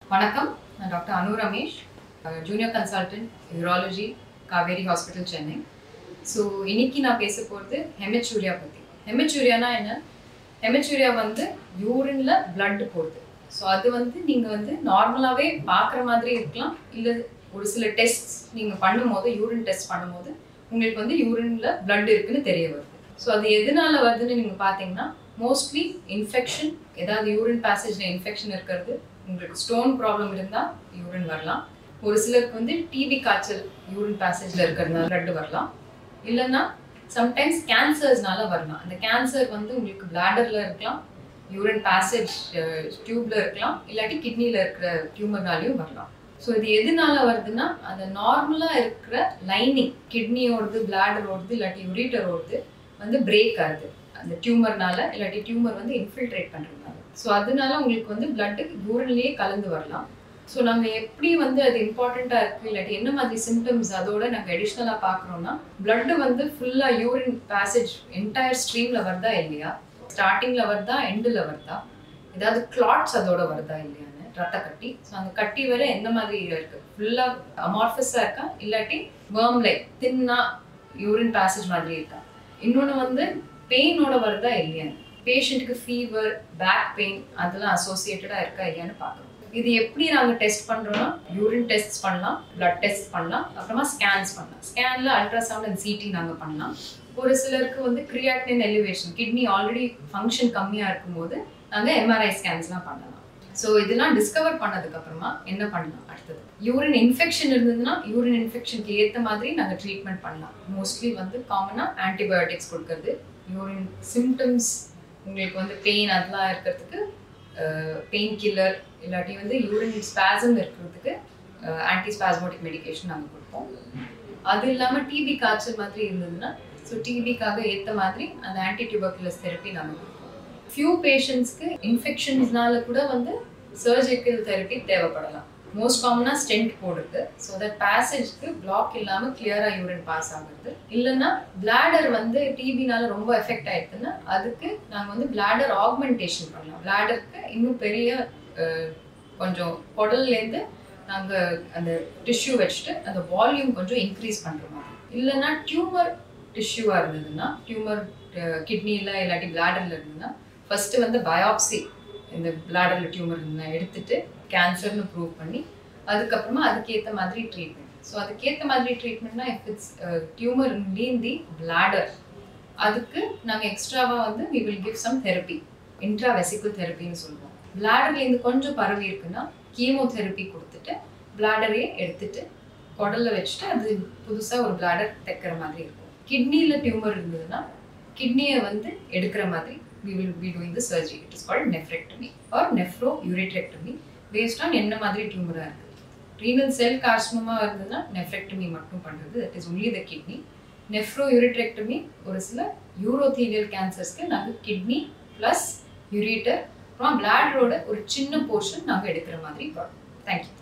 வணக்கம் நான் doctor Anu Ramesh junior consultant urology Kaveri hospital Chennai so இன்னைக்கு நான் பேச போகிறது ஹெமச்சூரியா பற்றி ஹெமச்சூரியானா என்ன ஹெமச்சூரியா வந்து யூரின்ல blood போகுது ஸோ அது வந்து நீங்கள் வந்து நார்மலாகவே பார்க்குற மாதிரி இருக்கலாம் இல்லை ஒரு சில டெஸ்ட் நீங்கள் பண்ணும்போது யூரின் டெஸ்ட் பண்ணும்போது உங்களுக்கு வந்து யூரின்ல blood இருக்குன்னு தெரிய வருது ஸோ அது எதனால வருதுன்னு நீங்கள் பார்த்தீங்கன்னா மோஸ்ட்லி இன்ஃபெக்ஷன் ஏதாவது யூரின் பேசேஜில் இன்ஃபெக்ஷன் இருக்கிறது உங்களுக்கு ஸ்டோன் ப்ராப்ளம் இருந்தால் யூரின் வரலாம் ஒரு சிலருக்கு வந்து டிபி காய்ச்சல் யூரின் பேசேஜில் இருக்கிறதுனால blood வரலாம் இல்லைன்னா சம்டைம்ஸ் கேன்சர்ஸ்னால வரலாம் அந்த கேன்சர் வந்து உங்களுக்கு பிளாடரில் இருக்கலாம் யூரின் பேசேஜ் டியூப்ல இருக்கலாம் இல்லாட்டி கிட்னியில் இருக்கிற டியூமர்னாலையும் வரலாம் ஸோ இது எதனால வருதுன்னா அந்த நார்மலாக இருக்கிற லைனிங் கிட்னியோடது பிளாடரோடது இல்லாட்டி யூரிட்டரோடது வந்து பிரேக் ஆகுது அந்த டியூமர்னால இல்லாட்டி டியூமர் வந்து இன்ஃபில்ட்ரேட் பண்ணுறதுனால ஸோ அதனால உங்களுக்கு வந்து பிளட்டு யூரின்லேயே கலந்து வரலாம் ஸோ நாங்கள் எப்படி வந்து அது இம்பார்ட்டண்ட்டாக இருக்குது இல்லாட்டி என்ன மாதிரி சிம்டம்ஸ் அதோட நாங்கள் அடிஷ்னலாக பார்க்குறோன்னா பிளட்டு வந்து ஃபுல்லாக யூரின் பேசேஜ் என்டையர் ஸ்ட்ரீமில் வருதா இல்லையா ஸ்டார்டிங்கில் வருதா எண்டில் வருதா ஏதாவது கிளாட்ஸ் அதோட வருதா இல்லையான்னு ரத்த கட்டி ஸோ அந்த கட்டி வர எந்த மாதிரி இருக்கு ஃபுல்லாக அமார்ஃபஸாக இருக்கா இல்லாட்டி வேர்ம்லை தின்னா யூரின் பேசேஜ் மாதிரி இருக்கா இன்னொன்று வந்து பெயினோட வருதா இல்லையான்னு பேஷண்ட்டுக்கு ஃபீவர் பேக் பெயின் அதெல்லாம் அசோசியேட்டடாக இருக்கா இல்லையான்னு பார்க்கணும் இது எப்படி நாங்கள் டெஸ்ட் பண்ணுறோம்னா யூரின் டெஸ்ட் பண்ணலாம் பிளட் டெஸ்ட் பண்ணலாம் அப்புறமா ஸ்கேன்ஸ் பண்ணலாம் ஸ்கேனில் அல்ட்ராசவுண்ட் அண்ட் சிடி நாங்கள் பண்ணலாம் ஒரு சிலருக்கு வந்து creatine elevation kidney already function கம்மியாக இருக்கும்போது நாங்கள் எம்ஆர்ஐ ஸ்கேன்ஸ்லாம் பண்ணலாம் ஸோ இதெல்லாம் டிஸ்கவர் பண்ணதுக்கு அப்புறமா என்ன பண்ணலாம் அடுத்தது யூரின் இன்ஃபெக்ஷன் இருந்ததுன்னா யூரின் இன்ஃபெக்ஷனுக்கு ஏற்ற மாதிரி நாங்கள் ட்ரீட்மெண்ட் பண்ணலாம் மோஸ்ட்லி வந்து காமனாக ஆன்டிபயோட்டிக்ஸ் கொடுக்கறது யூரின் சிம்டம்ஸ் உங்களுக்கு வந்து பெயின் அதெல்லாம் இருக்கிறதுக்கு பெயின் கில்லர் இல்லாட்டி வந்து யூரின் ஸ்பாசம் இருக்கிறதுக்கு ஆன்டி ஸ்பாஸ்மோட்டிக் மெடிகேஷன் நாங்கள் கொடுப்போம் அது இல்லாமல் டிபி காய்ச்சல் மாதிரி இருந்ததுன்னா ஸோ டிபிக்காக ஏற்ற மாதிரி அந்த ஆன்டி டியூபர்குலஸ் தெரப்பி நாங்கள் கொடுப்போம் ஃபியூ பேஷண்ட்ஸ்க்கு இன்ஃபெக்ஷன்ஸ்னால கூட வந்து சர்ஜிக்கல் தெரப்பி தேவைப்படலாம் மோஸ்ட் காமனாக ஸ்டென்ட் போடுறது ஸோ தட் பேசேஜ்க்கு பிளாக் இல்லாமல் கிளியராக யூரின் பாஸ் ஆகுறது இல்லைன்னா பிளாடர் வந்து டிபினால ரொம்ப எஃபெக்ட் ஆயிடுதுன்னா அதுக்கு நாங்கள் வந்து பிளாடர் ஆக்மெண்டேஷன் பண்ணலாம் பிளாடருக்கு இன்னும் பெரிய அஹ், கொஞ்சம் குடல்லேருந்து நாங்கள் அந்த டிஷ்யூ வச்சுட்டு அந்த வால்யூம் கொஞ்சம் இன்க்ரீஸ் பண்ணுற மாதிரி இல்லைன்னா டியூமர் டிஷ்யூவாக இருந்ததுன்னா டியூமர் கிட்னியில் இல்லாட்டி பிளாடரில் இருந்ததுன்னா ஃபர்ஸ்ட் வந்து பயாப்சி இந்த பிளாடரில் டியூமர் இருந்தால் எடுத்துட்டு கேன்சர்னு ப்ரூவ் பண்ணி அதுக்கப்புறமா அதுக்கேற்ற மாதிரி ட்ரீட்மெண்ட் ஸோ அதுக்கேற்ற மாதிரி ட்ரீட்மெண்ட்னா if it's tumour in the bladder அதுக்கு நாங்கள் எக்ஸ்ட்ராவாக வந்து we will give some therapy intravesical தெரப்பின்னு சொல்லுவோம் பிளாடர்லேருந்து கொஞ்சம் பரவி இருக்குன்னா கீமோதெரப்பி கொடுத்துட்டு பிளாடரையே எடுத்துட்டு குடல்ல வச்சுட்டு அது புதுசாக ஒரு பிளாடர் தைக்கிற மாதிரி இருக்கும் கிட்னியில் டியூமர் இருந்ததுன்னா கிட்னியை வந்து எடுக்கிற மாதிரி we will be doing the surgery. It is called nephrectomy or nephrouretrectomy based on என்ன மாதிரி டியூமராக இருக்குது ரீனல் செல் கார்சினோமா இருந்ததுன்னா நெஃப்ரெக்டமி மட்டும் பண்ணுறது that is only the kidney nephroureterectomy ஒரு சில யூரோதீலியல் கேன்சர்ஸ்க்கு நாங்கள் கிட்னி ப்ளஸ் யூரிட்டர் அப்புறம் பிளாடரோட ஒரு சின்ன போர்ஷன் நாங்கள் எடுக்கிற மாதிரி தேங்க்யூ